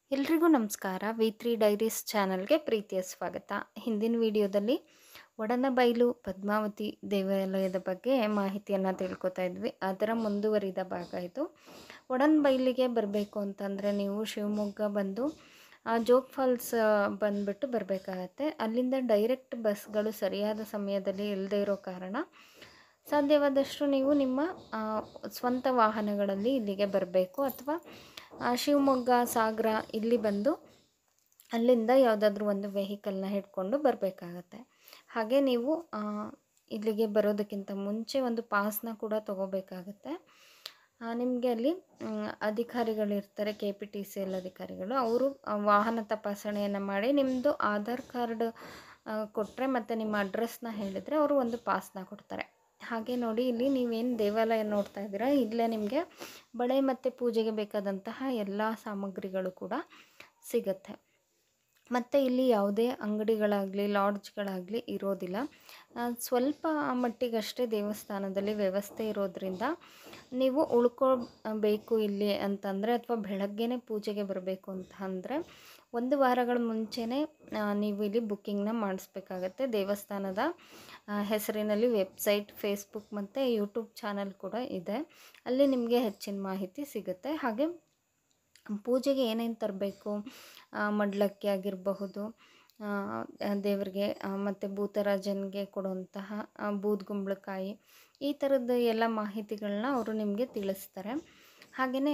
ಎಲ್ರಿಗೂ ನಮಸ್ಕಾರ V three diaries ಚಾನಲ್ಗೆ ಪ್ರೀತಿಯ ಸ್ವಾಗತ ಹಿಂದಿನ ವಿಡಿಯೋದಲ್ಲಿ ಒಡನಬೈಲು ಪದ್ಮಾವತಿ ದೇವಾಲಯದ ಬಗ್ಗೆ ಮಾಹಿತಿಯನ್ನು ತಿಳ್ಕೊತಾ ಇದ್ವಿ ಅದರ ಮುಂದುವರಿದ ಭಾಗ ಇದು ಒಡನಬೈಲಿಗೆ ಬರಬೇಕು ಅಂತಂದರೆ ನೀವು ಶಿವಮೊಗ್ಗ ಬಂದು ಆ, ಜೋಗ್ ಫಾಲ್ಸ್ ಬಂದುಬಿಟ್ಟು ಬರಬೇಕಾಗತ್ತೆ ಅಲ್ಲಿಂದ ಡೈರೆಕ್ಟ್ ಬಸ್ಗಳು ಸರಿಯಾದ ಸಮಯದಲ್ಲಿ ಇಲ್ಲದೇ ಇರೋ ಕಾರಣ ಸಾಧ್ಯವಾದಷ್ಟು ನೀವು ನಿಮ್ಮ ಆ, ಸ್ವಂತ ವಾಹನಗಳಲ್ಲಿ ಇಲ್ಲಿಗೆ ಬರಬೇಕು ಅಥವಾ ಆ, ಶಿವಮೊಗ್ಗ ಸಾಗರ ಇಲ್ಲಿ ಬಂದು ಅಲ್ಲಿಂದ ಯಾವುದಾದ್ರೂ ಒಂದು ವೆಹಿಕಲ್ನ ಹಿಡ್ಕೊಂಡು ಬರಬೇಕಾಗತ್ತೆ ಹಾಗೆ ನೀವು ಆ, ಇಲ್ಲಿಗೆ ಬರೋದಕ್ಕಿಂತ ಮುಂಚೆ ಒಂದು ಪಾಸ್ನ ಕೂಡ ತೊಗೋಬೇಕಾಗತ್ತೆ ನಿಮಗೆ ಅಲ್ಲಿ ಮ್, ಅಧಿಕಾರಿಗಳಿರ್ತಾರೆ K P T C L ಅಧಿಕಾರಿಗಳು ಅವರು ವಾಹನ ತಪಾಸಣೆಯನ್ನು ಮಾಡಿ ನಿಮ್ಮದು ಆಧಾರ್ ಕಾರ್ಡ್ ಕೊಟ್ಟರೆ ಮತ್ತು ನಿಮ್ಮ ಅಡ್ರೆಸ್ನ ಹೇಳಿದರೆ ಅವರು ಒಂದು ಪಾಸ್ನ ಕೊಡ್ತಾರೆ ಹಾಗೆ ನೋಡಿ ಇಲ್ಲಿ ನೀವೇನು ದೇವಾಲಯ ನೋಡ್ತಾ ಇದ್ದೀರಾ ಇಲ್ಲೇ ನಿಮಗೆ ಬಳೆ ಮತ್ತು ಪೂಜೆಗೆ ಬೇಕಾದಂತಹ ಎಲ್ಲ ಸಾಮಗ್ರಿಗಳು ಕೂಡ ಸಿಗುತ್ತೆ ಮತ್ತು ಇಲ್ಲಿ ಯಾವುದೇ ಅಂಗಡಿಗಳಾಗಲಿ ಲಾಡ್ಜ್ಗಳಾಗಲಿ ಇರೋದಿಲ್ಲ ಆ, ಸ್ವಲ್ಪ ಮಟ್ಟಿಗಷ್ಟೇ ದೇವಸ್ಥಾನದಲ್ಲಿ ವ್ಯವಸ್ಥೆ ಇರೋದ್ರಿಂದ ನೀವು ಉಳ್ಕೋಬೇಕು ಇಲ್ಲಿ ಅಂತಂದರೆ ಅಥವಾ ಬೆಳಗ್ಗೆನೇ ಪೂಜೆಗೆ ಬರಬೇಕು ಅಂತ ಅಂದರೆ ಒಂದು ವಾರಗಳ ಮುಂಚೆನೇ ಆ, ನೀವು ಇಲ್ಲಿ ಬುಕ್ಕಿಂಗ್ನ ಮಾಡಿಸ್ಬೇಕಾಗತ್ತೆ ದೇವಸ್ಥಾನದ ಆ, ಹೆಸರಿನಲ್ಲಿ ವೆಬ್ಸೈಟ್ ಫೇಸ್ಬುಕ್ ಮತ್ತು ಯೂಟ್ಯೂಬ್ ಚಾನಲ್ ಕೂಡ ಇದೆ ಅಲ್ಲಿ ನಿಮಗೆ ಹೆಚ್ಚಿನ ಮಾಹಿತಿ ಸಿಗುತ್ತೆ ಹಾಗೆ ಪೂಜೆಗೆ ಏನೇನು ತರಬೇಕು ಮಡ್ಲಕ್ಕಿ ಆಗಿರಬಹುದು ಆ, ದೇವರಿಗೆ ಮತ್ತು ಭೂತರಾಜನಿಗೆ ಕೊಡುವಂತಹ ಆ, ಬೂದ್ಗುಂಬಳಕಾಯಿ ಈ ಥರದ ಎಲ್ಲ ಮಾಹಿತಿಗಳನ್ನ ಅವರು ನಿಮಗೆ ತಿಳಿಸ್ತಾರೆ ಹಾಗೆಯೇ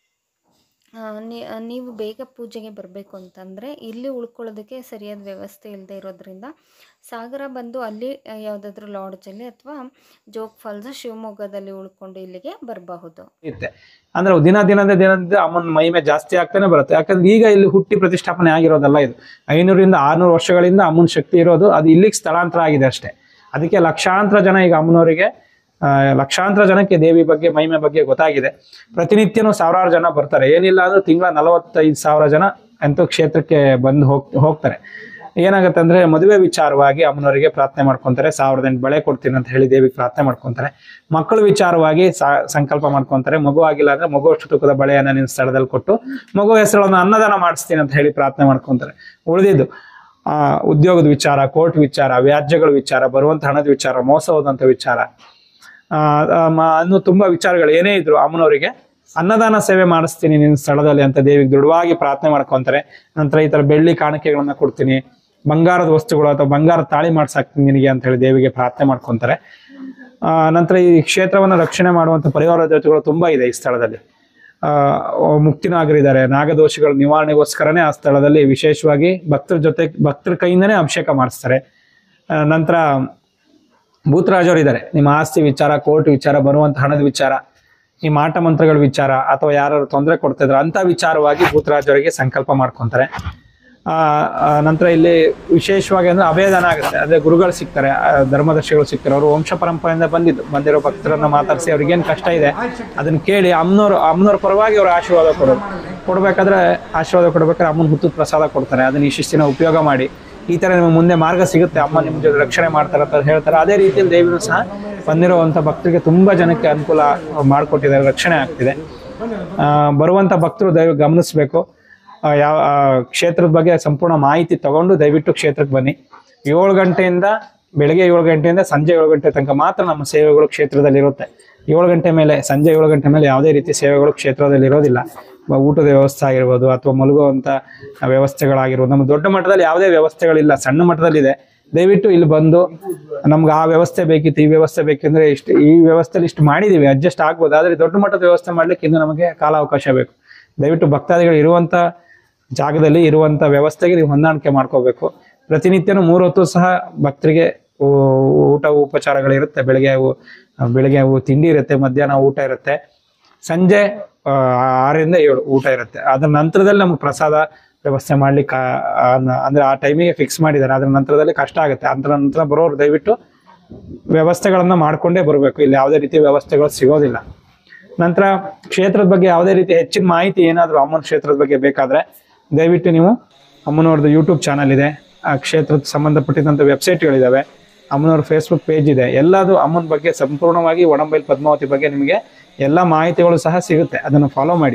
ನೀವು ಬೇಗ ಪೂಜೆಗೆ ಬರಬೇಕು ಅಂತಂದರೆ ಇಲ್ಲಿ ಉಳ್ಕೊಳ್ಳೋದಕ್ಕೆ ಸರಿಯಾದ ವ್ಯವಸ್ಥೆ ಇಲ್ಲದೆ ಇರೋದ್ರಿಂದ ಸಾಗರ ಬಂದು ಅಲ್ಲಿ ಯಾವುದಾದ್ರೂ ಲಾಡ್ಜಲ್ಲಿ ಅಥವಾ ಜೋಗ್ ಫಾಲ್ಸ್ ಶಿವಮೊಗ್ಗದಲ್ಲಿ ಉಳ್ಕೊಂಡು ಇಲ್ಲಿಗೆ ಬರಬಹುದು ಇರುತ್ತೆ ಅಂದ್ರೆ ದಿನ ದಿನದ ದಿನದ ಅಮ್ಮನ ಮಹಿಮೆ ಜಾಸ್ತಿ ಆಗ್ತಾನೆ ಬರುತ್ತೆ ಯಾಕಂದ್ರೆ ಈಗ ಇಲ್ಲಿ ಹುಟ್ಟಿ ಪ್ರತಿಷ್ಠಾಪನೆ ಆಗಿರೋದಲ್ಲ ಇದು ಐನೂರಿಂದ ಆರ್ನೂರು ವರ್ಷಗಳಿಂದ ಅಮ್ಮನ ಶಕ್ತಿ ಇರೋದು ಅದು ಇಲ್ಲಿಗೆ ಸ್ಥಳಾಂತರ ಆಗಿದೆ ಅಷ್ಟೇ ಅದಕ್ಕೆ ಲಕ್ಷಾಂತರ ಜನ ಈಗ ಅಮ್ಮನವರಿಗೆ ಆ, ಲಕ್ಷಾಂತರ ಜನಕ್ಕೆ ದೇವಿ ಬಗ್ಗೆ ಮಹಿಮೆ ಬಗ್ಗೆ ಗೊತ್ತಾಗಿದೆ ಪ್ರತಿನಿತ್ಯನೂ ಸಾವಿರಾರು ಜನ ಬರ್ತಾರೆ ಏನಿಲ್ಲ ಅಂದ್ರೆ ತಿಂಗಳ ನಲವತ್ತೈದು ಸಾವಿರ ಜನ ಅಂತೂ ಕ್ಷೇತ್ರಕ್ಕೆ ಬಂದು ಹೋಗ್ ಹೋಗ್ತಾರೆ ಏನಾಗುತ್ತೆ ಅಂದ್ರೆ ಮದುವೆ ವಿಚಾರವಾಗಿ ಅಮ್ಮನವರಿಗೆ ಪ್ರಾರ್ಥನೆ ಮಾಡ್ಕೊಂತಾರೆ ಸಾವಿರದ ಎಂಟು ಬಳೆ ಕೊಡ್ತೀನಿ ಅಂತ ಹೇಳಿ ದೇವಿಗೆ ಪ್ರಾರ್ಥನೆ ಮಾಡ್ಕೊಂತಾರೆ ಮಕ್ಕಳು ವಿಚಾರವಾಗಿ ಸಾ- ಸಂಕಲ್ಪ ಮಾಡ್ಕೊಂತಾರೆ ಮಗು ಆಗಿಲ್ಲ ಅಂದ್ರೆ ಮಗು ಅಷ್ಟು ತೂಕದ ಬಳೆಯನ್ನ ನಿನ್ನ ಸ್ಥಳದಲ್ಲಿ ಕೊಟ್ಟು ಮಗು ಹೆಸರನ್ನು ಅನ್ನದಾನ ಮಾಡಿಸ್ತೀನಿ ಅಂತ ಹೇಳಿ ಪ್ರಾರ್ಥನೆ ಮಾಡ್ಕೊಂತಾರೆ ಉಳಿದಿದ್ದು ಆ ಉದ್ಯೋಗದ ವಿಚಾರ ಕೋರ್ಟ್ ವಿಚಾರ ವ್ಯಾಜ್ಯಗಳ ವಿಚಾರ ಬರುವಂತ ಹಣದ ವಿಚಾರ ಮೋಸ ಹೋದಂತ ವಿಚಾರ ಆ, ಆ, ಮ- ಅನ್ನೋ ತುಂಬಾ ವಿಚಾರಗಳು ಏನೇ ಇದ್ರು ಅಮ್ಮನವರಿಗೆ ಅನ್ನದಾನ ಸೇವೆ ಮಾಡಿಸ್ತೀನಿ ನಿನ್ನ ಸ್ಥಳದಲ್ಲಿ ಅಂತ ದೇವಿಗೆ ದೃಢವಾಗಿ ಪ್ರಾರ್ಥನೆ ಮಾಡ್ಕೊಂತಾರೆ ನಂತರ ಈ ತರ ಬೆಳ್ಳಿ ಕಾಣಿಕೆಗಳನ್ನ ಕೊಡ್ತೀನಿ ಬಂಗಾರದ ವಸ್ತುಗಳು ಅಥವಾ ಬಂಗಾರದ ತಾಳಿ ಮಾಡ್ಸಾಕ್ತೀನಿ ನಿನಗೆ ಅಂತ ಹೇಳಿ ದೇವಿಗೆ ಪ್ರಾರ್ಥನೆ ಮಾಡ್ಕೊಂತಾರೆ ಆ, ನಂತರ ಈ ಕ್ಷೇತ್ರವನ್ನ ರಕ್ಷಣೆ ಮಾಡುವಂತ ಪರಿವಾರ ದೇವತೆಗಳು ತುಂಬಾ ಇದೆ ಈ ಸ್ಥಳದಲ್ಲಿ ಆ ಮುಕ್ತಿನಾಗರಿದ್ದಾರೆ ನಾಗದೋಷಗಳ ನಿವಾರಣೆಗೋಸ್ಕರನೇ ಆ ಸ್ಥಳದಲ್ಲಿ ವಿಶೇಷವಾಗಿ ಭಕ್ತರ ಜೊತೆ ಭಕ್ತರ ಕೈಯಿಂದನೇ ಅಭಿಷೇಕ ಮಾಡಿಸ್ತಾರೆ ಆ, ನಂತರ ಭೂತರಾಜರು ಇದ್ದಾರೆ ನಿಮ್ಮ ಆಸ್ತಿ ವಿಚಾರ ಕೋರ್ಟ್ ವಿಚಾರ ಬರುವಂತ ಹಣದ ವಿಚಾರ ಈ ಮಾಟ ಮಂತ್ರಗಳ ವಿಚಾರ ಅಥವಾ ಯಾರು ತೊಂದರೆ ಕೊಡ್ತಿದ್ರು ಅಂತ ವಿಚಾರವಾಗಿ ಭೂತರಾಜರಿಗೆ ಸಂಕಲ್ಪ ಮಾಡ್ಕೊಂತಾರೆ ಆ ಆ, ನಂತರ ಇಲ್ಲಿ ವಿಶೇಷವಾಗಿ ಅಂದ್ರೆ ಅಭೇದಾನ ಆಗುತ್ತೆ ಅಂದ್ರೆ ಗುರುಗಳು ಸಿಗ್ತಾರೆ ಆ, ಧರ್ಮದರ್ಶಿಗಳು ಸಿಗ್ತಾರೆ ಅವರು ವಂಶ ಪರಂಪರೆಯಿಂದ ಬಂದಿದ್ದು ಬಂದಿರೋ ಭಕ್ತರನ್ನ ಮಾತಾಡಿಸಿ ಅವ್ರಿಗೇನು ಕಷ್ಟ ಇದೆ ಅದನ್ನ ಕೇಳಿ ಅಮ್ಮನವ್ರು ಅಮ್ಮನವ್ರ ಪರವಾಗಿ ಅವ್ರ ಆಶೀರ್ವಾದ ಕೊಡೋದು ಕೊಡ್ಬೇಕಾದ್ರೆ ಆಶೀರ್ವಾದ ಕೊಡ್ಬೇಕಾದ್ರೆ ಅಮ್ಮನ ಹುತ್ತದ ಪ್ರಸಾದ ಕೊಡ್ತಾರೆ ಅದನ್ನ ಇಷ್ಟಿನ ಉಪಯೋಗ ಮಾಡಿ ಈ ತರ ನಿಮಗೆ ಮುಂದೆ ಮಾರ್ಗ ಸಿಗುತ್ತೆ ಅಮ್ಮ ನಿಮ್ಮ ಜೊತೆ ರಕ್ಷಣೆ ಮಾಡ್ತಾರೆ ಅಂತ ಹೇಳ್ತಾರೆ ಅದೇ ರೀತಿಯಲ್ಲಿ ದೇವಿನೂ ಸಹ ಬಂದಿರುವಂತ ಭಕ್ತರಿಗೆ ತುಂಬಾ ಜನಕ್ಕೆ ಅನುಕೂಲ ಮಾಡಿಕೊಟ್ಟಿದ್ದಾರೆ ರಕ್ಷಣೆ ಆಗ್ತಿದೆ ಆ, ಬರುವಂತ ಭಕ್ತರು ದಯವು ಗಮನಿಸಬೇಕು ಯಾವ ಆ, ಕ್ಷೇತ್ರದ ಬಗ್ಗೆ ಸಂಪೂರ್ಣ ಮಾಹಿತಿ ತಗೊಂಡು ದಯವಿಟ್ಟು ಕ್ಷೇತ್ರಕ್ಕೆ ಬನ್ನಿ ಏಳು ಗಂಟೆಯಿಂದ ಬೆಳಗ್ಗೆ ಏಳು ಗಂಟೆಯಿಂದ ಸಂಜೆ ಏಳು ಗಂಟೆ ತನಕ ಮಾತ್ರ ನಮ್ಮ ಸೇವೆಗಳು ಕ್ಷೇತ್ರದಲ್ಲಿ ಇರುತ್ತೆ ಏಳು ಗಂಟೆ ಮೇಲೆ ಸಂಜೆ ಏಳು ಗಂಟೆ ಮೇಲೆ ಯಾವುದೇ ರೀತಿ ಸೇವೆಗಳು ಕ್ಷೇತ್ರದಲ್ಲಿ ಇರೋದಿಲ್ಲ ಬ- ಊಟದ ವ್ಯವಸ್ಥೆ ಆಗಿರ್ಬೋದು ಅಥವಾ ಮಲಗುವಂತ ವ್ಯವಸ್ಥೆಗಳಾಗಿರ್ಬೋದು ನಮ್ಮ ದೊಡ್ಡ ಮಟ್ಟದಲ್ಲಿ ಯಾವುದೇ ವ್ಯವಸ್ಥೆಗಳಿಲ್ಲ ಸಣ್ಣ ಮಟ್ಟದಲ್ಲಿದೆ ದಯವಿಟ್ಟು ಇಲ್ಲಿ ಬಂದು ನಮ್ಗೆ ಆ ವ್ಯವಸ್ಥೆ ಬೇಕಿತ್ತು ಈ ವ್ಯವಸ್ಥೆ ಬೇಕೆಂದ್ರೆ ಇಷ್ಟು ಈ ವ್ಯವಸ್ಥೆಲಿ ಇಷ್ಟು ಮಾಡಿದೀವಿ ಅಡ್ಜಸ್ಟ್ ಆಗ್ಬೋದು ಆದ್ರೆ ದೊಡ್ಡ ಮಟ್ಟದ ವ್ಯವಸ್ಥೆ ಮಾಡ್ಲಿಕ್ಕೆ ಇನ್ನು ನಮಗೆ ಕಾಲಾವಕಾಶ ಬೇಕು ದಯವಿಟ್ಟು ಭಕ್ತಾದಿಗಳು ಇರುವಂತ ಜಾಗದಲ್ಲಿ ಇರುವಂತ ವ್ಯವಸ್ಥೆಗೆ ನೀವು ಹೊಂದಾಣಿಕೆ ಮಾಡ್ಕೋಬೇಕು ಪ್ರತಿನಿತ್ಯನೂ ಮೂರು ಹೊತ್ತು ಸಹ ಭಕ್ತರಿಗೆ ಊ- ಊಟ ಉಪಚಾರಗಳಿರುತ್ತೆ ಬೆಳಗ್ಗೆ ಅವು ಬೆಳಗ್ಗೆ ಅವು ತಿಂಡಿ ಇರುತ್ತೆ ಮಧ್ಯಾಹ್ನ ಊಟ ಇರುತ್ತೆ ಸಂಜೆ ಆ, ಆರರಿಂದ ಏಳು ಊಟ ಇರುತ್ತೆ ಅದ್ರ ನಂತರದಲ್ಲಿ ನಮ್ಗೆ ಪ್ರಸಾದ ವ್ಯವಸ್ಥೆ ಮಾಡ್ಲಿಕ್ಕೆ ಆ- ಆ- ಅಂದ್ರೆ ಆ ಟೈಮಿಗೆ ಫಿಕ್ಸ್ ಮಾಡಿದ್ದಾರೆ ಅದ್ರ ನಂತರದಲ್ಲಿ ಕಷ್ಟ ಆಗುತ್ತೆ ಅದ್ರ ನಂತರ ಬರೋರು ದಯವಿಟ್ಟು ವ್ಯವಸ್ಥೆಗಳನ್ನ ಮಾಡ್ಕೊಂಡೇ ಬರಬೇಕು ಇಲ್ಲಿ ಯಾವುದೇ ರೀತಿ ವ್ಯವಸ್ಥೆಗಳು ಸಿಗೋದಿಲ್ಲ ನಂತರ ಕ್ಷೇತ್ರದ ಬಗ್ಗೆ ಯಾವುದೇ ರೀತಿ ಹೆಚ್ಚಿನ ಮಾಹಿತಿ ಏನಾದರೂ ಅಮ್ಮನ ಕ್ಷೇತ್ರದ ಬಗ್ಗೆ ಬೇಕಾದ್ರೆ ದಯವಿಟ್ಟು ನೀವು ಅಮ್ಮನವ್ರದ್ದು ಯೂಟ್ಯೂಬ್ ಚಾನಲ್ ಇದೆ ಆ ಕ್ಷೇತ್ರದ ಸಂಬಂಧಪಟ್ಟಿದಂಥ ವೆಬ್ಸೈಟ್ಗಳಿದ್ದಾವೆ ಅಮ್ಮನವ್ರ ಫೇಸ್ಬುಕ್ ಪೇಜ್ ಇದೆ ಎಲ್ಲದು ಅಮ್ಮನ ಬಗ್ಗೆ ಸಂಪೂರ್ಣವಾಗಿ ಒಡಂಬೈಲ್ ಪದ್ಮಾವತಿ ಬಗ್ಗೆ ನಿಮಗೆ ಎಲ್ಲ ಮಾಹಿತಿಗಳು ಸಹ ಸಿಗುತ್ತೆ ಅದನ್ನು ಫಾಲೋ ಮಾಡಿ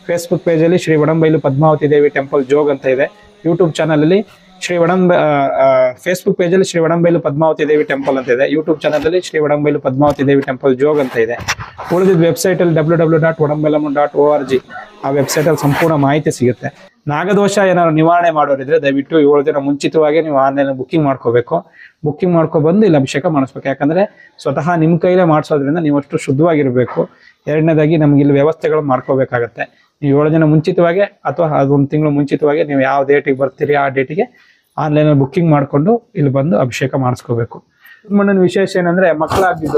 ಫೇಸ್ಬುಕ್ ಪೇಜಲ್ಲಿ ಶ್ರೀ ವಡಂಬೈಲು ಪದ್ಮಾವತಿ ದೇವಿ ಟೆಂಪಲ್ ಜೋಗ್ ಅಂತ ಇದೆ ಯೂಟ್ಯೂಬ್ ಚಾನಲಲ್ಲಿ ಶ್ರೀ ವಡಂಬ ಫೇಸ್ಬುಕ್ ಪೇಜಲ್ಲಿ ಶ್ರೀ ವಡಂಬೈಲು ಪದ್ಮಾವತಿ ದೇವಿ ಟೆಂಪಲ್ ಅಂತ ಇದೆ ಯೂಟ್ಯೂಬ್ ಚಾನಲಲ್ಲಿ ಶ್ರೀ ವಡಂಬೈಲು ಪದ್ಮಾವತಿ ದೇವಿ ಟೆಂಪಲ್ ಜೋಗ್ ಅಂತ ಇದೆ ಉಳಿದಿದ್ದ ವೆಬ್ಸೈಟಲ್ಲಿ W W dot Vadambailam dot O R G ಆ ವೆಬ್ಸೈಟಲ್ಲಿ ಸಂಪೂರ್ಣ ಮಾಹಿತಿ ಸಿಗುತ್ತೆ ನಾಗದೋಷ ಏನಾದ್ರು ನಿವಾರಣೆ ಮಾಡೋರಿದ್ರೆ ದಯವಿಟ್ಟು ಏಳು ದಿನ ಮುಂಚಿತವಾಗಿ ನೀವು ಆನ್ಲೈನ್ ಬುಕ್ಕಿಂಗ್ ಮಾಡ್ಕೋಬೇಕು ಬುಕ್ಕಿಂಗ್ ಮಾಡ್ಕೊ ಬಂದು ಇಲ್ಲಿ ಅಭಿಷೇಕ ಮಾಡಿಸ್ಬೇಕು ಯಾಕಂದ್ರೆ ಸ್ವತಃ ನಿಮ್ಮ ಕೈಲೇ ಮಾಡಿಸೋದ್ರಿಂದ ನೀವು ಅಷ್ಟು ಶುದ್ಧವಾಗಿರಬೇಕು ಎರಡನೇದಾಗಿ ನಮ್ಗೆ ಇಲ್ಲಿ ವ್ಯವಸ್ಥೆಗಳು ಮಾಡ್ಕೋಬೇಕಾಗತ್ತೆ ನೀವು ಏಳು ದಿನ ಮುಂಚಿತವಾಗಿ ಅಥವಾ ಅದೊಂದು ತಿಂಗಳು ಮುಂಚಿತವಾಗಿ ನೀವು ಯಾವ ಡೇಟಿಗೆ ಬರ್ತೀರಿ ಆ ಡೇಟಿಗೆ ಆನ್ಲೈನಲ್ಲಿ ಬುಕ್ಕಿಂಗ್ ಮಾಡಿಕೊಂಡು ಇಲ್ಲಿ ಬಂದು ಅಭಿಷೇಕ ಮಾಡಿಸ್ಕೋಬೇಕು ಮಣ್ಣನ ವಿಶೇಷ ಏನಂದ್ರೆ ಮಕ್ಕಳಾಗಿದ್ದು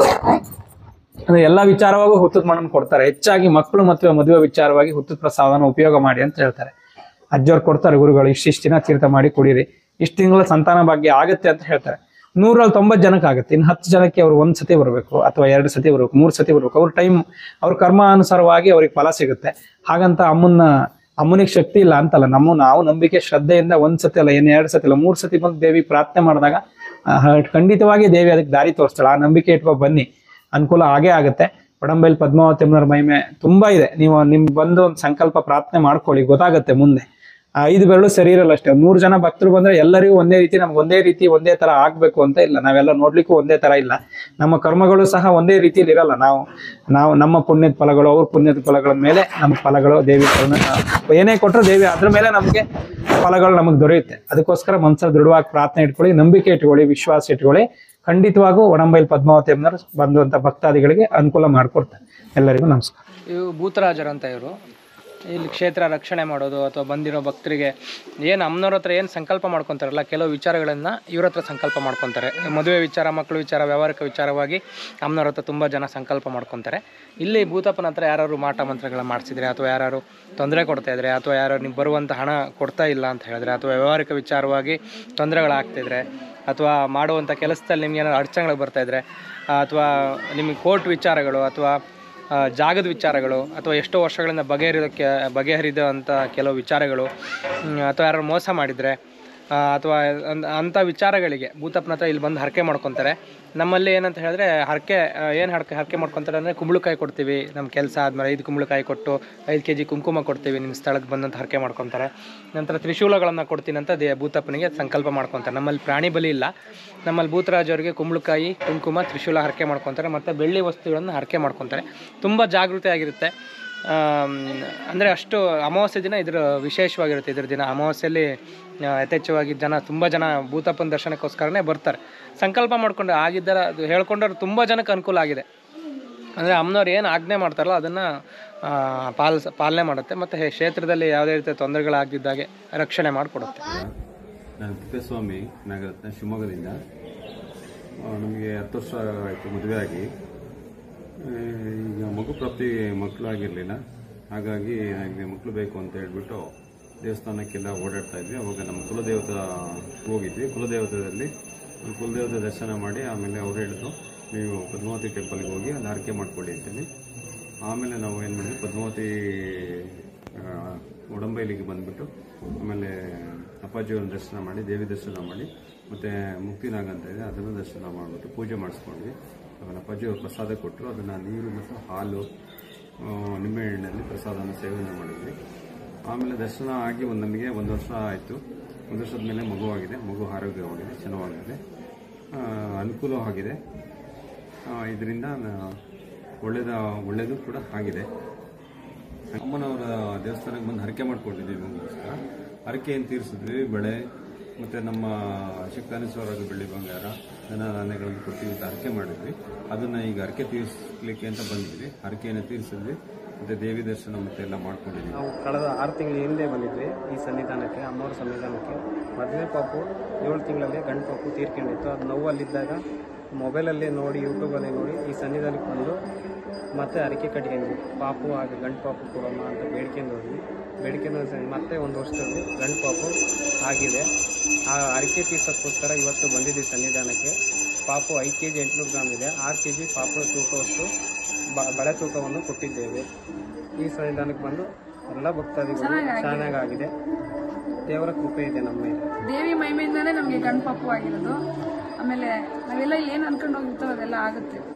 ಅಂದ್ರೆ ಎಲ್ಲಾ ವಿಚಾರವಾಗೂ ಹುತ್ತದ ಮಣ್ಣನ್ನು ಕೊಡ್ತಾರೆ ಹೆಚ್ಚಾಗಿ ಮಕ್ಕಳು ಮತ್ತು ಮದುವೆ ವಿಚಾರವಾಗಿ ಹುತ್ತದ ಪ್ರಸಾದನ ಉಪಯೋಗ ಮಾಡಿ ಅಂತ ಹೇಳ್ತಾರೆ ಅಜ್ಜವ್ರು ಕೊಡ್ತಾರೆ ಗುರುಗಳು ಇಷ್ಟಿಷ್ಟು ದಿನ ತೀರ್ಥ ಮಾಡಿ ಕುಡೀರಿ ಇಷ್ಟು ತಿಂಗಳ ಸಂತಾನ ಭಾಗ್ಯ ಆಗತ್ತೆ ಅಂತ ಹೇಳ್ತಾರೆ ನೂರಲ್ಲಿ ತೊಂಬತ್ತು ಜನಕ್ಕೆ ಆಗುತ್ತೆ ಇನ್ನು ಹತ್ತು ಜನಕ್ಕೆ ಅವ್ರು ಒಂದ್ ಸತಿ ಬರಬೇಕು ಅಥವಾ ಎರಡು ಸತಿ ಬರಬೇಕು ಮೂರು ಸತಿ ಬರಬೇಕು ಅವ್ರ ಟೈಮ್ ಅವ್ರ ಕರ್ಮಾನುಸಾರವಾಗಿ ಅವ್ರಿಗೆ ಫಲ ಸಿಗುತ್ತೆ ಹಾಗಂತ ಅಮ್ಮನ್ನ ಅಮ್ಮನಿಗೆ ಶಕ್ತಿ ಇಲ್ಲ ಅಂತಲ್ಲ ನಮ್ಮ ನಾವು ನಂಬಿಕೆ ಶ್ರದ್ಧೆಯಿಂದ ಒಂದ್ ಸತಿ ಅಲ್ಲ ಏನು ಎರಡು ಸತಿ ಅಲ್ಲ ಮೂರು ಸತಿ ಬಂದು ದೇವಿ ಪ್ರಾರ್ಥನೆ ಮಾಡಿದಾಗ ಆ, ಖಂಡಿತವಾಗಿ ದೇವಿ ಅದಕ್ಕೆ ದಾರಿ ತೋರಿಸ್ತಾಳೆ ಆ ನಂಬಿಕೆ ಇಟ್ಕೊ ಬನ್ನಿ ಅನುಕೂಲ ಆಗೇ ಆಗುತ್ತೆ ಒಡಂಬೈಲ್ ಪದ್ಮಾವತಿ ಅಮ್ಮನವ್ರ ಮಹಿಮೆ ತುಂಬಾ ಇದೆ ನೀವು ನಿಮ್ಗೆ ಬಂದು ಒಂದು ಸಂಕಲ್ಪ ಪ್ರಾರ್ಥನೆ ಮಾಡ್ಕೊಳ್ಳಿ ಗೊತ್ತಾಗುತ್ತೆ ಮುಂದೆ ಆ ಐದು ಬೆರಳು ಸರಿ ಇರಲ್ಲ ಅಷ್ಟೇ ನೂರು ಜನ ಭಕ್ತರು ಬಂದ್ರೆ ಎಲ್ಲರಿಗೂ ಒಂದೇ ರೀತಿ ನಮ್ಗೆ ಒಂದೇ ರೀತಿ ಒಂದೇ ತರ ಆಗ್ಬೇಕು ಅಂತ ಇಲ್ಲ ನಾವೆಲ್ಲ ನೋಡ್ಲಿಕ್ಕೂ ಒಂದೇ ತರ ಇಲ್ಲ ನಮ್ಮ ಕರ್ಮಗಳು ಸಹ ಒಂದೇ ರೀತಿಯಲ್ಲಿ ಇರಲ್ಲ ನಾವು ನಾವು ನಮ್ಮ ಪುಣ್ಯದ ಫಲಗಳು ಅವ್ರ ಪುಣ್ಯದ ಫಲಗಳ ಮೇಲೆ ನಮ್ಮ ಫಲಗಳು ದೇವಿ ಫಲನ ಏನೇ ಕೊಟ್ಟರು ದೇವಿ ಅದ್ರ ಮೇಲೆ ನಮಗೆ ಫಲಗಳು ನಮಗೆ ದೊರೆಯುತ್ತೆ ಅದಕ್ಕೋಸ್ಕರ ಮನ್ಸಲ್ಲಿ ದೃಢವಾಗಿ ಪ್ರಾರ್ಥನೆ ಇಟ್ಕೊಳ್ಳಿ ನಂಬಿಕೆ ಇಟ್ಕೊಳ್ಳಿ ವಿಶ್ವಾಸ ಇಟ್ಕೊಳ್ಳಿ ಖಂಡಿತವಾಗೂ ಒಡಂಬೈಲ್ ಪದ್ಮಾವತಿ ಅಮ್ಮನವರು ಬಂದುವಂತ ಭಕ್ತಾದಿಗಳಿಗೆ ಅನುಕೂಲ ಮಾಡಿಕೊಡ್ತಾರೆ ಎಲ್ಲರಿಗೂ ನಮಸ್ಕಾರ ಇವು ಭೂತರಾಜರು ಅಂತ ಇವರು ಇಲ್ಲಿ ಕ್ಷೇತ್ರ ರಕ್ಷಣೆ ಮಾಡೋದು ಅಥವಾ ಬಂದಿರೋ ಭಕ್ತರಿಗೆ ಏನು ಅಮ್ಮನವ್ರ ಹತ್ರ ಏನು ಸಂಕಲ್ಪ ಮಾಡ್ಕೊತಾರಲ್ಲ ಕೆಲವು ವಿಚಾರಗಳನ್ನು ಇವ್ರ ಹತ್ರ ಸಂಕಲ್ಪ ಮಾಡ್ಕೊತಾರೆ ಮದುವೆ ವಿಚಾರ ಮಕ್ಕಳು ವಿಚಾರ ವ್ಯವಹಾರಿಕ ವಿಚಾರವಾಗಿ ಅಮ್ಮನವ್ರ ಹತ್ರ ತುಂಬ ಜನ ಸಂಕಲ್ಪ ಮಾಡ್ಕೊತಾರೆ ಇಲ್ಲಿ ಭೂತಪ್ಪನ ಹತ್ರ ಯಾರು ಮಾಟ ಮಂತ್ರಗಳನ್ನ ಮಾಡಿಸಿದ್ರೆ ಅಥವಾ ಯಾರು ತೊಂದರೆ ಕೊಡ್ತಾ ಇದ್ರೆ ಅಥವಾ ಯಾರು ನೀವು ಬರುವಂಥ ಹಣ ಕೊಡ್ತಾ ಇಲ್ಲ ಅಂತ ಹೇಳಿದ್ರೆ ಅಥವಾ ವ್ಯವಹಾರಿಕ ವಿಚಾರವಾಗಿ ತೊಂದರೆಗಳಾಗ್ತಿದ್ರೆ ಅಥವಾ ಮಾಡುವಂಥ ಕೆಲಸದಲ್ಲಿ ನಿಮ್ಗೆ ಏನಾದ್ರು ಅಡಚಣೆಗಳು ಬರ್ತಾ ಇದ್ರೆ ಅಥವಾ ನಿಮಗೆ ಕೋರ್ಟ್ ವಿಚಾರಗಳು ಅಥವಾ ಆ, ಜಾಗದ ವಿಚಾರಗಳು ಅಥವಾ ಎಷ್ಟೋ ವರ್ಷಗಳಿಂದ ಬಗೆಹರಿಯೋಕ್ಕೆ ಬಗೆಹರಿದ ಅಂತ ಕೆಲವು ವಿಚಾರಗಳು ಹ್ಮ್, ಅಥವಾ ಯಾರು ಮೋಸ ಮಾಡಿದರೆ ಅಥವಾ ಅಂದ್- ಅಂಥ ವಿಚಾರಗಳಿಗೆ ಭೂತಪ್ಪನ ಹತ್ರ ಇಲ್ಲಿ ಬಂದು ಹರಕೆ ಮಾಡ್ಕೊತಾರೆ ನಮ್ಮಲ್ಲಿ ಏನಂತ ಹೇಳಿದ್ರೆ ಹರಕೆ ಏನು ಹರಕೆ ಹರಕೆ ಮಾಡ್ಕೊತಾರೆ ಅಂದರೆ ಕುಂಬಳಕಾಯಿ ಕೊಡ್ತೀವಿ ನಮ್ಮ ಕೆಲಸ ಆದಮೇಲೆ ಐದು ಕುಂಬಳಕಾಯಿ ಕೊಟ್ಟು ಐದು ಕೆ ಜಿ ಕುಂಕುಮ ಕೊಡ್ತೀವಿ ನಿಮ್ಮ ಸ್ಥಳಕ್ಕೆ ಬಂದಂತ ಹರಕೆ ಮಾಡ್ಕೊತಾರೆ ನಂತರ ತ್ರಿಶೂಲಗಳನ್ನು ಕೊಡ್ತೀನಿ ಅಂತ ದೇ ಭೂತಪ್ಪನಿಗೆ ಸಂಕಲ್ಪ ಮಾಡ್ಕೊತಾರೆ ನಮ್ಮಲ್ಲಿ ಪ್ರಾಣಿ ಬಲಿ ಇಲ್ಲ ನಮ್ಮಲ್ಲಿ ಭೂತರಾಜವರಿಗೆ ಕುಂಬಳಕಾಯಿ ಕುಂಕುಮ ತ್ರಿಶೂಲ ಹರಕೆ ಮಾಡ್ಕೊತಾರೆ ಮತ್ತು ಬೆಳ್ಳಿ ವಸ್ತುಗಳನ್ನು ಹರಕೆ ಮಾಡ್ಕೊತಾರೆ ತುಂಬ ಜಾಗೃತಿ ಆಗಿರುತ್ತೆ ಅಂದರೆ ಅಷ್ಟು ಅಮಾವಾಸ್ಯೆ ದಿನ ಇದ್ರ ವಿಶೇಷವಾಗಿರುತ್ತೆ ಇದ್ರ ದಿನ ಅಮಾವಾಸ್ಯೆಯಲ್ಲಿ ಆ, ಯಥೇಚ್ಛವಾಗಿ ಜನ ತುಂಬ ಜನ ಭೂತಪ್ಪನ ದರ್ಶನಕ್ಕೋಸ್ಕರನೇ ಬರ್ತಾರೆ ಸಂಕಲ್ಪ ಮಾಡ್ಕೊಂಡು ಆಗಿದ್ದರ ಅದು ಹೇಳ್ಕೊಂಡವ್ರು ತುಂಬ ಜನಕ್ಕೆ ಅನುಕೂಲ ಆಗಿದೆ ಅಂದರೆ ಅಮ್ಮನವ್ರು ಏನು ಆಜ್ಞೆ ಮಾಡ್ತಾರಲ್ಲ ಅದನ್ನು ಪಾಲಿಸ ಪಾಲನೆ ಮಾಡುತ್ತೆ ಮತ್ತು ಕ್ಷೇತ್ರದಲ್ಲಿ ಯಾವುದೇ ರೀತಿಯ ತೊಂದರೆಗಳಾಗಿದ್ದಾಗೆ ರಕ್ಷಣೆ ಮಾಡಿಕೊಡುತ್ತೆ ನಾನು ತಿಪ್ಪೇಸ್ವಾಮಿ ನಾಗರತ್ನ ಶಿವಮೊಗ್ಗದಿಂದ ನಮಗೆ ಹತ್ತು ವರ್ಷ ಆಯಿತು ಮದುವೆ ಆಗಿ ಆ, ಈಗ ಮಗು ಪ್ರಾಪ್ತಿ ಮಕ್ಕಳು ಆಗಿರಲಿಲ್ಲ ಹಾಗಾಗಿ ನನಗೆ ಮಕ್ಕಳು ಬೇಕು ಅಂತ ಹೇಳ್ಬಿಟ್ಟು ದೇವಸ್ಥಾನಕ್ಕೆಲ್ಲ ಓಡಾಡ್ತಾ ಇದ್ವಿ ಅವಾಗ ನಮ್ಮ ಕುಲದೇವತ ಹೋಗಿದ್ವಿ ಕುಲದೇವತದಲ್ಲಿ ಕುಲದೇವತೆ ದರ್ಶನ ಮಾಡಿ ಆಮೇಲೆ ಅವ್ರು ಹೇಳಿದ್ರು ನೀವು ಪದ್ಮಾವತಿ ಟೆಂಪಲ್ಗೆ ಹೋಗಿ ಅಲ್ಲಿ ಹರಕೆ ಮಾಡ್ಕೊಳ್ಳಿ ಅಂತೇಳಿ ಆಮೇಲೆ ನಾವು ಏನು ಮಾಡಿದ್ವಿ ಪದ್ಮಾವತಿ ಆ, ಒಡಂಬೈಲಿಗೆ ಬಂದ್ಬಿಟ್ಟು ಆಮೇಲೆ ಅಪ್ಪಾಜಿಯವ್ರನ್ನ ದರ್ಶನ ಮಾಡಿ ದೇವಿ ದರ್ಶನ ಮಾಡಿ ಮತ್ತೆ ಮುಕ್ತಿನಾಗ ಅಂತ ಇದೆ ಅದನ್ನು ದರ್ಶನ ಮಾಡಿಬಿಟ್ಟು ಪೂಜೆ ಮಾಡಿಸ್ಕೊಂಡ್ವಿ ಆಮೇಲೆ ಅಪ್ಪಾಜಿಯವ್ರು ಪ್ರಸಾದ ಕೊಟ್ಟರು ಅದನ್ನು ನೀರು ಮತ್ತು ಹಾಲು ಆ, ನಿಂಬೆಹಣ್ಣಲ್ಲಿ ಪ್ರಸಾದನ ಸೇವನೆ ಮಾಡಿದ್ವಿ ಆಮೇಲೆ ದರ್ಶನ ಆಗಿ ಒಂದು ನಮಗೆ ಒಂದು ವರ್ಷ ಆಯಿತು ಒಂದು ವರ್ಷದ ಮೇಲೆ ಮಗುವಾಗಿದೆ ಮಗು ಆರೋಗ್ಯವಾಗಿದೆ ಚೆನ್ನಾಗಿದೆ ಆ, ಅನುಕೂಲವಾಗಿದೆ ಇದರಿಂದ ಒಳ್ಳೇದ ಒಳ್ಳೇದು ಕೂಡ ಆಗಿದೆ ಅಮ್ಮನವರ ದೇವಸ್ಥಾನಕ್ಕೆ ಬಂದು ಹರಕೆ ಮಾಡ್ಕೊಂಡಿದ್ವಿ ನಮಗೋಸ್ಕರ ಹರಕೆಯನ್ನು ತೀರಿಸಿದ್ವಿ ಬೆಳೆ ಮತ್ತು ನಮ್ಮ ಶಕ್ತಾನೇಶ್ವರ ಬೆಳ್ಳಿ ಬಂಗಾರ ದನ ನಾಣ್ಯಗಳನ್ನು ಕೊಟ್ಟು ಅಂತ ಹರಕೆ ಮಾಡಿದ್ವಿ ಅದನ್ನು ಈಗ ಹರಕೆ ತೀರಿಸ್ಲಿಕ್ಕೆ ಅಂತ ಬಂದಿದ್ವಿ ಹರಕೆಯನ್ನು ತೀರಿಸಿದ್ವಿ ಮತ್ತು ದೇವಿ ದರ್ಶನ ಮತ್ತೆ ಎಲ್ಲ ಮಾಡ್ಕೊಂಡಿದ್ವಿ ನಾವು ಕಳೆದ ಆರು ತಿಂಗಳ ಹಿಂದೆ ಬಂದಿದ್ವಿ ಈ ಸನ್ನಿಧಾನಕ್ಕೆ ಅಮ್ಮವ್ರ ಸನ್ನಿಧಾನಕ್ಕೆ ಮದುವೆ ಪಾಪು ಏಳು ತಿಂಗಳಲ್ಲಿ ಗಂಡು ಪಾಪು ತೀರ್ಕೊಂಡಿತ್ತು ಅದು ನೋವಲ್ಲಿದ್ದಾಗ ಮೊಬೈಲಲ್ಲಿ ನೋಡಿ ಯೂಟ್ಯೂಬಲ್ಲಿ ನೋಡಿ ಈ ಸನ್ನಿಧಾನಕ್ಕೆ ಬಂದು ಮತ್ತೆ ಅರಿಕೆ ಕಟ್ಕೊಂಡ್ವಿ ಪಾಪು ಹಾಗೆ ಗಂಡು ಪಾಪು ಕೊಡೋಣ ಅಂತ ಬೇಡ್ಕೊಂಡು ಹೋದ್ವಿ ಬೇಡ್ಕೊಂಡು ಹೋದ ಸರಿ ಮತ್ತೆ ಒಂದು ವರ್ಷದಲ್ಲಿ ಗಂಡು ಪಾಪು ಆಗಿದೆ ಆ ಅರಿಕೆ ತೀರ್ಸೋಕ್ಕೋಸ್ಕರ ಇವತ್ತು ಬಂದಿದ್ದೀವಿ ಸನ್ನಿಧಾನಕ್ಕೆ ಪಾಪು ಐದು ಕೆ ಜಿ ಎಂಟುನೂರು ಗ್ರಾಮ್ ಇದೆ ಆರು ಕೆ ಜಿ ಪಾಪು ತೂಕವಷ್ಟು ಬ- ಬಳೆ ತೂಕವನ್ನು ಕೊಟ್ಟಿದ್ದೇವೆ ಈ ಸನ್ನಿಧಾನಕ್ಕೆ ಬಂದು ಎಲ್ಲ ಭಕ್ತಾದಿಗಳು ಚೆನ್ನಾಗಾಗಿದೆ ದೇವರ ಕೃಪೆ ಇದೆ ನಮ್ಮ ಮೇಲೆ ದೇವಿ ಮಹಿಮೆಯಿಂದಾನೇ ನಮಗೆ ಗಂಡು ಪಾಪು ಆಗಿರೋದು ಆಮೇಲೆ ನಾವೆಲ್ಲ ಏನು ಅನ್ಕೊಂಡು ಹೋಗಿರ್ತಾರೋ ಅದೆಲ್ಲ ಆಗುತ್ತೆ